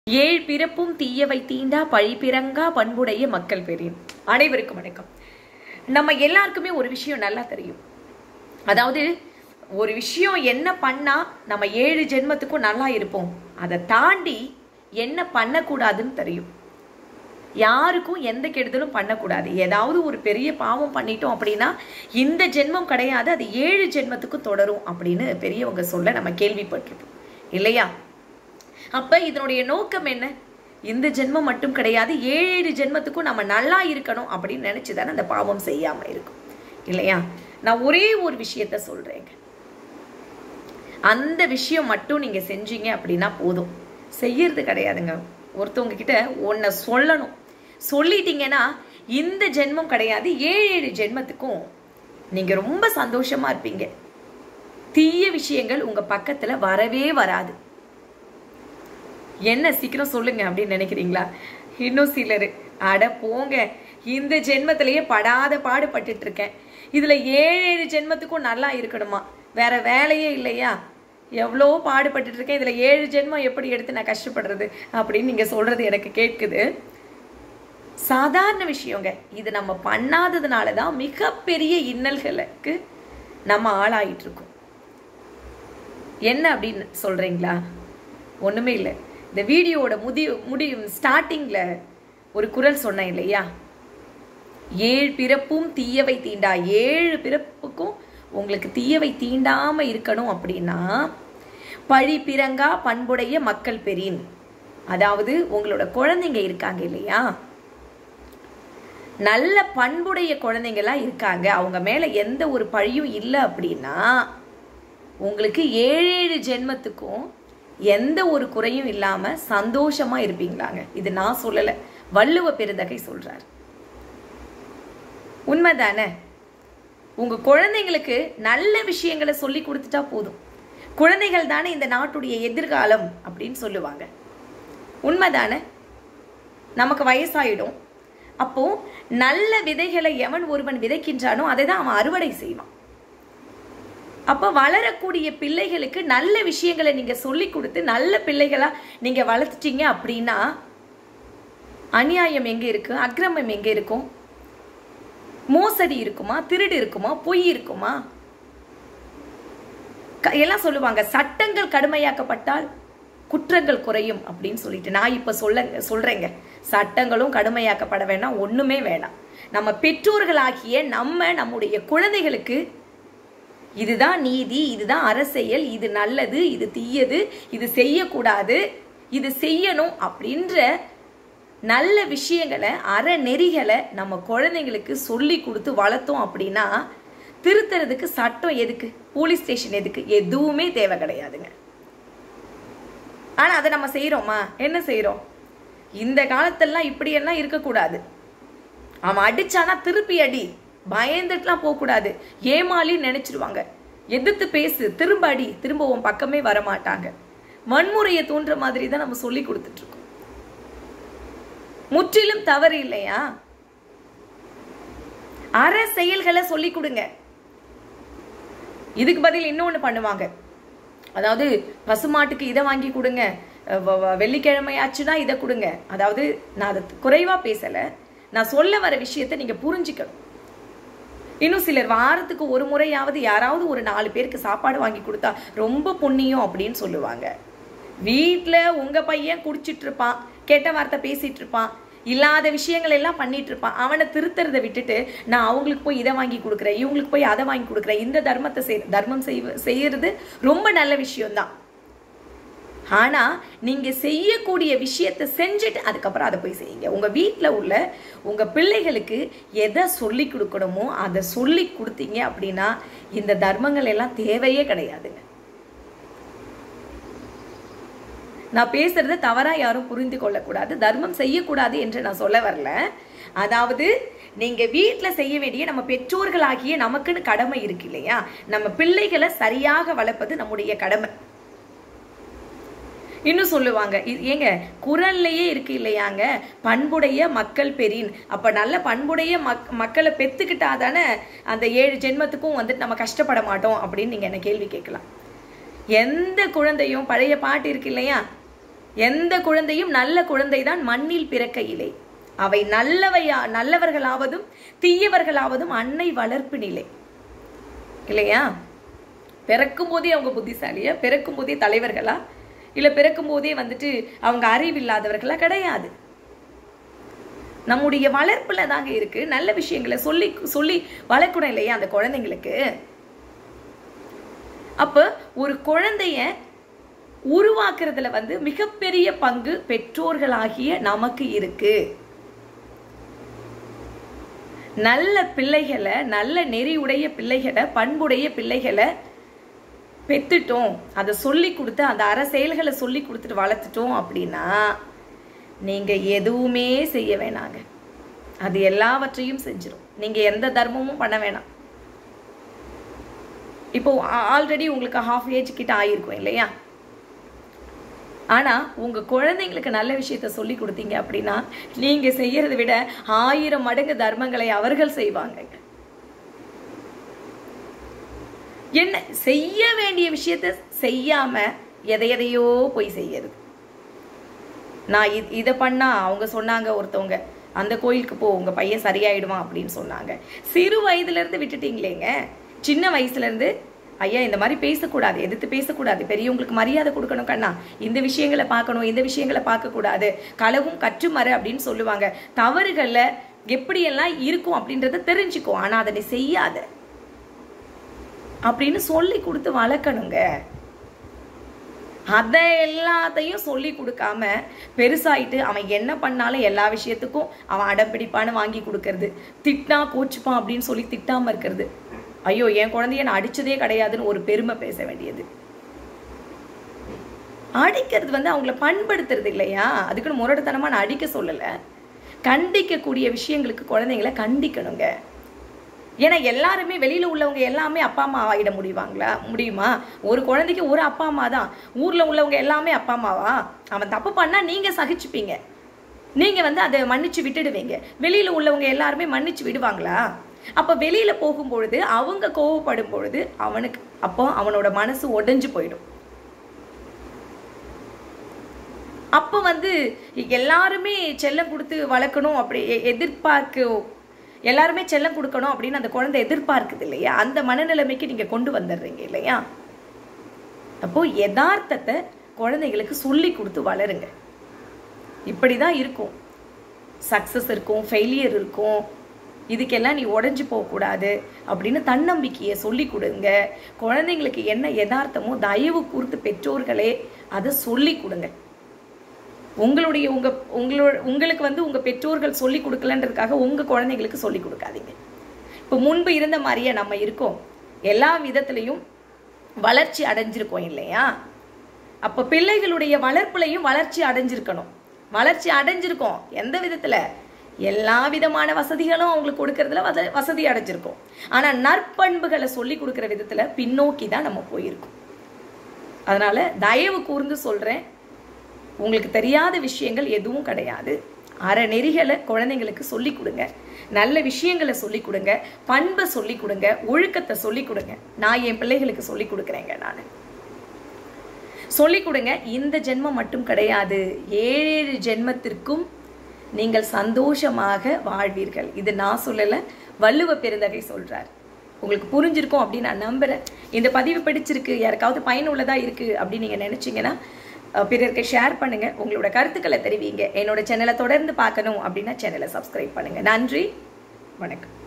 ஏழ் பிறப்பும் தீயவை தீண்டா பழி பிறங்கா பண்புடைய மக்கள் பெரியன் அனைவருக்கும் வணக்கம் நம்ம எல்லாருக்குமே ஒரு விஷயம் நல்லா தெரியும் அதாவது ஒரு விஷயம் என்ன பண்ணா நம்ம ஏழு ஜென்மத்துக்கும் நல்லா இருப்போம் அதை தாண்டி என்ன பண்ணக்கூடாதுன்னு தெரியும் யாருக்கும் எந்த கெடுதலும் பண்ணக்கூடாது ஏதாவது ஒரு பெரிய பாவம் பண்ணிட்டோம் அப்படின்னா இந்த ஜென்மம் கிடையாது அது ஏழு ஜென்மத்துக்கும் தொடரும் அப்படின்னு பெரியவங்க சொல்ல நம்ம கேள்விப்பட்டிருப்போம் இல்லையா அப்ப இதனுடைய நோக்கம் என்ன இந்த ஜென்மம் மட்டும் கிடையாது ஏழு ஏழு ஜென்மத்துக்கும் நம்ம நல்லா இருக்கணும் அப்படின்னு நினைச்சு தானே அந்த பாவம் செய்யாம இருக்கும் இல்லையா நான் ஒரே ஒரு விஷயத்த சொல்றேங்க அந்த விஷயம் மட்டும் நீங்க செஞ்சீங்க அப்படின்னா போதும் செய்யறது கிடையாதுங்க ஒருத்தவங்க கிட்ட ஒன்ன சொல்லணும் சொல்லிட்டீங்கன்னா இந்த ஜென்மம் கிடையாது ஏழு ஏழு ஜென்மத்துக்கும் நீங்க ரொம்ப சந்தோஷமா இருப்பீங்க தீய விஷயங்கள் உங்க பக்கத்துல வரவே வராது என்ன சீக்கிரம் சொல்லுங்க அப்படின்னு நினைக்கிறீங்களா இன்னும் சிலர் அட போங்க இந்த ஜென்மத்திலேயே படாத பாடுபட்டுட்டு இருக்கேன் இதுல ஏழு ஏழு ஜென்மத்துக்கும் நல்லா இருக்கணுமா வேற வேலையே இல்லையா எவ்வளோ பாடுபட்டுட்டு இருக்கேன் இதுல ஏழு ஜென்மம் எப்படி எடுத்து நான் கஷ்டப்படுறது அப்படின்னு நீங்க சொல்றது எனக்கு கேட்குது சாதாரண விஷயங்க இது நம்ம பண்ணாததுனால தான் மிகப்பெரிய இன்னல்களுக்கு நம்ம ஆளாயிட்டு இருக்கோம் என்ன அப்படின்னு சொல்றீங்களா ஒண்ணுமே இல்லை இந்த வீடியோட முதி முடியும் ஸ்டார்டிங்ல ஒரு குரல் சொன்னேன் இல்லையா ஏழு பிறப்பும் தீயவை தீண்டா ஏழு பிறப்புக்கும் உங்களுக்கு தீயவை தீண்டாம இருக்கணும் அப்படின்னா பழி பிறங்கா பண்புடைய மக்கள் பெரின் அதாவது உங்களோட குழந்தைங்க இருக்காங்க இல்லையா நல்ல பண்புடைய குழந்தைங்களா இருக்காங்க அவங்க மேல எந்த ஒரு பழியும் இல்லை அப்படின்னா உங்களுக்கு ஏழு ஏழு ஜென்மத்துக்கும் எந்த ஒரு குறையும் இல்லாம சந்தோஷமா இருப்பீங்களாங்க இது நான் சொல்லல வள்ளுவ பெருந்தகை சொல்றார் உண்மைதானே உங்க குழந்தைங்களுக்கு நல்ல விஷயங்களை சொல்லி கொடுத்துட்டா போதும் குழந்தைகள் தானே இந்த நாட்டுடைய எதிர்காலம் அப்படின்னு சொல்லுவாங்க உண்மைதானே நமக்கு வயசாயிடும் அப்போ நல்ல விதைகளை எவன் ஒருவன் விதைக்கின்றானோ அதை தான் அவன் அறுவடை செய்வான் அப்ப வளரக்கூடிய பிள்ளைகளுக்கு நல்ல விஷயங்களை நீங்க சொல்லி கொடுத்து நல்ல பிள்ளைகளா நீங்க வளர்த்துட்டீங்க அப்படின்னா அநியாயம் எங்க இருக்கு அக்கிரமம் எங்க இருக்கும் மோசடி இருக்குமா திருடு இருக்குமா பொய் இருக்குமா எல்லாம் சொல்லுவாங்க சட்டங்கள் கடுமையாக்கப்பட்டால் குற்றங்கள் குறையும் அப்படின்னு சொல்லிட்டு நான் இப்ப சொல்ல சொல்றேங்க சட்டங்களும் கடுமையாக்கப்பட வேண்டாம் ஒண்ணுமே வேணாம் நம்ம பெற்றோர்களாகிய நம்ம நம்முடைய குழந்தைகளுக்கு இதுதான் நீதி இதுதான் அரசியல் இது நல்லது இது தீயது இது செய்யக்கூடாது இது செய்யணும் அப்படின்ற நல்ல விஷயங்களை அறநெறிகளை நம்ம குழந்தைங்களுக்கு சொல்லி கொடுத்து வளர்த்தோம் அப்படின்னா திருத்துறதுக்கு சட்டம் எதுக்கு போலீஸ் ஸ்டேஷன் எதுக்கு எதுவுமே தேவை கிடையாதுங்க ஆனா அதை நம்ம செய்யறோமா என்ன செய்யறோம் இந்த காலத்தெல்லாம் இப்படியெல்லாம் இருக்கக்கூடாது அவன் அடிச்சானா திருப்பி அடி பயந்துட்டுலாம் போகக்கூடாது ஏமாலின்னு நினைச்சிருவாங்க எதிர்த்து பேசு திரும்ப அடி திரும்ப உன் பக்கமே வரமாட்டாங்க வன்முறையை தூண்டுற மாதிரி தான் நம்ம சொல்லி கொடுத்துட்டு இருக்கோம் முற்றிலும் தவறு இல்லையா அற செயல்களை சொல்லி கொடுங்க இதுக்கு பதில் இன்னொன்று பண்ணுவாங்க அதாவது பசுமாட்டுக்கு இதை வாங்கி கொடுங்க வெள்ளிக்கிழமையாச்சுன்னா இதை கொடுங்க அதாவது நான் அதை குறைவா பேசலை நான் சொல்ல வர விஷயத்தை நீங்க புரிஞ்சுக்கணும் இன்னும் சிலர் வாரத்துக்கு ஒரு முறையாவது யாராவது ஒரு நாலு பேருக்கு சாப்பாடு வாங்கி கொடுத்தா ரொம்ப புண்ணியம் அப்படின்னு சொல்லுவாங்க வீட்டில் உங்க பையன் குடிச்சிட்டு இருப்பான் கெட்ட வார்த்தை பேசிட்டு இருப்பான் இல்லாத விஷயங்கள் எல்லாம் பண்ணிட்டு இருப்பான் அவனை திருத்துறதை விட்டுட்டு நான் அவங்களுக்கு போய் இதை வாங்கி கொடுக்குறேன் இவங்களுக்கு போய் அதை வாங்கி கொடுக்குறேன் இந்த தர்மத்தை செய் தர்மம் செய்வ செய்யறது ரொம்ப நல்ல விஷயம்தான் ஆனா நீங்க செய்யக்கூடிய விஷயத்த செஞ்சுட்டு அதுக்கப்புறம் அதை போய் செய்யுங்க உங்க வீட்டில் உள்ள உங்க பிள்ளைகளுக்கு எதை சொல்லி கொடுக்கணுமோ அதை சொல்லி கொடுத்தீங்க அப்படின்னா இந்த தர்மங்கள் எல்லாம் தேவையே கிடையாதுங்க நான் பேசுறத தவறா யாரும் புரிந்து கொள்ளக்கூடாது தர்மம் செய்யக்கூடாது என்று நான் சொல்ல வரல அதாவது நீங்க வீட்டில் செய்ய வேண்டிய நம்ம பெற்றோர்களாகிய நமக்குன்னு கடமை இருக்கு இல்லையா நம்ம பிள்ளைகளை சரியாக வளர்ப்பது நம்முடைய கடமை இன்னும் சொல்லுவாங்க ஏங்க குரல்லையே இருக்கு இல்லையாங்க பண்புடைய மக்கள் பெரின் அப்ப நல்ல பண்புடைய மக் மக்களை பெத்துக்கிட்டா தானே அந்த ஏழு ஜென்மத்துக்கும் வந்துட்டு நம்ம கஷ்டப்பட மாட்டோம் அப்படின்னு நீங்க என்ன கேள்வி கேட்கலாம் எந்த குழந்தையும் பழைய பாட்டு இருக்கு இல்லையா எந்த குழந்தையும் நல்ல குழந்தைதான் மண்ணில் பிறக்கையிலே அவை நல்லவையா நல்லவர்களாவதும் தீயவர்களாவதும் அன்னை வளர்ப்பு நிலை இல்லையா பிறக்கும் போதே அவங்க புத்திசாலியா பிறக்கும் போதே தலைவர்களா இல்ல பிறக்கும் போதே வந்துட்டு அவங்க அறிவில்லாதவர்களா கிடையாது நம்முடைய வளர்ப்புல தாங்க இருக்கு நல்ல விஷயங்களை சொல்லி சொல்லி வளர்க்கணும் இல்லையா அந்த குழந்தைங்களுக்கு அப்ப ஒரு குழந்தைய உருவாக்குறதுல வந்து மிகப்பெரிய பங்கு பெற்றோர்களாகிய நமக்கு இருக்கு நல்ல பிள்ளைகளை நல்ல நெறியுடைய பிள்ளைகளை பண்புடைய பிள்ளைகளை பெத்துட்டோம் அதை சொல்லி கொடுத்து அந்த அற செயல்களை சொல்லி கொடுத்துட்டு வளர்த்துட்டோம் அப்படின்னா நீங்க எதுவுமே செய்ய வேணாங்க அது எல்லாவற்றையும் செஞ்சிடும் நீங்க எந்த தர்மமும் பண்ண வேணாம் இப்போ ஆல்ரெடி உங்களுக்கு ஹாஃப் ஏஜ் கிட்ட ஆயிருக்கும் இல்லையா ஆனா உங்க குழந்தைங்களுக்கு நல்ல விஷயத்த சொல்லி கொடுத்தீங்க அப்படின்னா நீங்க செய்யறதை விட ஆயிரம் மடங்கு தர்மங்களை அவர்கள் செய்வாங்க என்ன செய்ய வேண்டிய விஷயத்த செய்யாம எதை எதையோ போய் செய்யறது நான் இ- இதை பண்ணா அவங்க சொன்னாங்க ஒருத்தவங்க அந்த கோயிலுக்கு போ உங்க பையன் சரியாயிடுவான் அப்படின்னு சொன்னாங்க சிறு வயதுல இருந்து விட்டுட்டீங்களேங்க சின்ன வயசுல இருந்து ஐயா இந்த மாதிரி பேசக்கூடாது எதிர்த்து பேசக்கூடாது பெரியவங்களுக்கு மரியாதை கொடுக்கணும் கண்ணா இந்த விஷயங்களை பார்க்கணும் இந்த விஷயங்களை பார்க்க கூடாது களவும் கற்றுமறு அப்படின்னு சொல்லுவாங்க தவறுகள்ல எப்படியெல்லாம் இருக்கும் அப்படின்றத தெரிஞ்சுக்கோ ஆனா அதை நீ செய்யாத அப்படின்னு சொல்லி கொடுத்து வளர்க்கணுங்க அதை எல்லாத்தையும் சொல்லி கொடுக்காம பெருசாயிட்டு அவன் என்ன பண்ணாலும் எல்லா விஷயத்துக்கும் அவன் அடம்பிடிப்பான்னு வாங்கி கொடுக்கறது திட்டினா கோச்சுப்பான் அப்படின்னு சொல்லி திட்டாம இருக்கிறது ஐயோ என் குழந்தைய நான் அடிச்சதே கிடையாதுன்னு ஒரு பெருமை பேச வேண்டியது அடிக்கிறது வந்து அவங்கள பண்படுத்துறது இல்லையா அதுக்குன்னு முரட்டுத்தனமா நான் அடிக்க சொல்லல கண்டிக்கக்கூடிய விஷயங்களுக்கு குழந்தைங்களை கண்டிக்கணுங்க ஏன்னா எல்லாருமே வெளியில உள்ளவங்க எல்லாமே அப்பா அம்மா ஆகிட முடியுவாங்களா முடியுமா ஒரு குழந்தைக்கு ஒரு அப்பா அம்மா தான் ஊர்ல உள்ளவங்க எல்லாமே அப்பா அம்மாவா அவன் தப்பு பண்ணா நீங்க சகிச்சுப்பீங்க நீங்க வந்து அதை மன்னிச்சு விட்டுடுவீங்க வெளியில உள்ளவங்க எல்லாருமே மன்னிச்சு விடுவாங்களா அப்ப வெளியில போகும் பொழுது அவங்க கோவப்படும் பொழுது அவனுக்கு அப்போ அவனோட மனசு உடைஞ்சு போயிடும் அப்போ வந்து எல்லாருமே செல்லம் கொடுத்து வளர்க்கணும் அப்படி எ- எதிர்பார்க்க எல்லாருமே செல்லம் கொடுக்கணும் அப்படின்னு அந்த குழந்தை எதிர்பார்க்குது இல்லையா அந்த மனநிலைமைக்கு நீங்க கொண்டு வந்துடுறீங்க இல்லையா அப்போ யதார்த்தத்தை குழந்தைங்களுக்கு சொல்லி கொடுத்து வளருங்க இப்படிதான் இருக்கும் சக்சஸ் இருக்கும் ஃபெயிலியர் இருக்கும் இதுக்கெல்லாம் நீ உடஞ்சு போகக்கூடாது அப்படின்னு தன்னம்பிக்கையை சொல்லி கொடுங்க குழந்தைங்களுக்கு என்ன யதார்த்தமோ தயவு கூர்த்து பெற்றோர்களே அதை சொல்லி கொடுங்க உங்களுடைய உங்க உங்களோட உங்களுக்கு வந்து உங்க பெற்றோர்கள் சொல்லி கொடுக்கலன்றதுக்காக உங்க குழந்தைங்களுக்கு சொல்லி கொடுக்காதீங்க இப்போ முன்பு இருந்த மாதிரியே நம்ம இருக்கோம் எல்லா விதத்திலையும் வளர்ச்சி அடைஞ்சிருக்கோம் இல்லையா அப்போ பிள்ளைகளுடைய வளர்ப்புலையும் வளர்ச்சி அடைஞ்சிருக்கணும் வளர்ச்சி அடைஞ்சிருக்கோம் எந்த விதத்துல எல்லா விதமான வசதிகளும் அவங்களுக்கு கொடுக்கறதுல வச வசதி அடைஞ்சிருக்கோம் ஆனா நற்பண்புகளை சொல்லி கொடுக்கிற விதத்துல பின்னோக்கி தான் நம்ம போயிருக்கோம் அதனால தயவு கூர்ந்து சொல்றேன் உங்களுக்கு தெரியாத விஷயங்கள் எதுவும் கிடையாது அறநெறிகளை குழந்தைங்களுக்கு சொல்லி கொடுங்க நல்ல விஷயங்களை சொல்லி கொடுங்க பண்பை சொல்லி கொடுங்க ஒழுக்கத்தை சொல்லி கொடுங்க நான் என் பிள்ளைகளுக்கு சொல்லி கொடுக்குறேங்க நான் சொல்லி கொடுங்க இந்த ஜென்மம் மட்டும் கிடையாது ஏழு ஜென்மத்திற்கும் நீங்கள் சந்தோஷமாக வாழ்வீர்கள் இது நான் சொல்லல வள்ளுவ பெருந்தகை சொல்றார் உங்களுக்கு புரிஞ்சிருக்கும் அப்படின்னு நான் நம்புறேன் இந்த பதிவு பிடிச்சிருக்கு யாருக்காவது பயனுள்ளதா இருக்கு அப்படின்னு நீங்க நினைச்சீங்கன்னா அஹ், பிறருக்கு ஷேர் பண்ணுங்க உங்களோட கருத்துக்களை தெரிவிங்க என்னோட சேனலை தொடர்ந்து பார்க்கணும் அப்படின்னா சேனலை சப்ஸ்கிரைப் பண்ணுங்க நன்றி வணக்கம்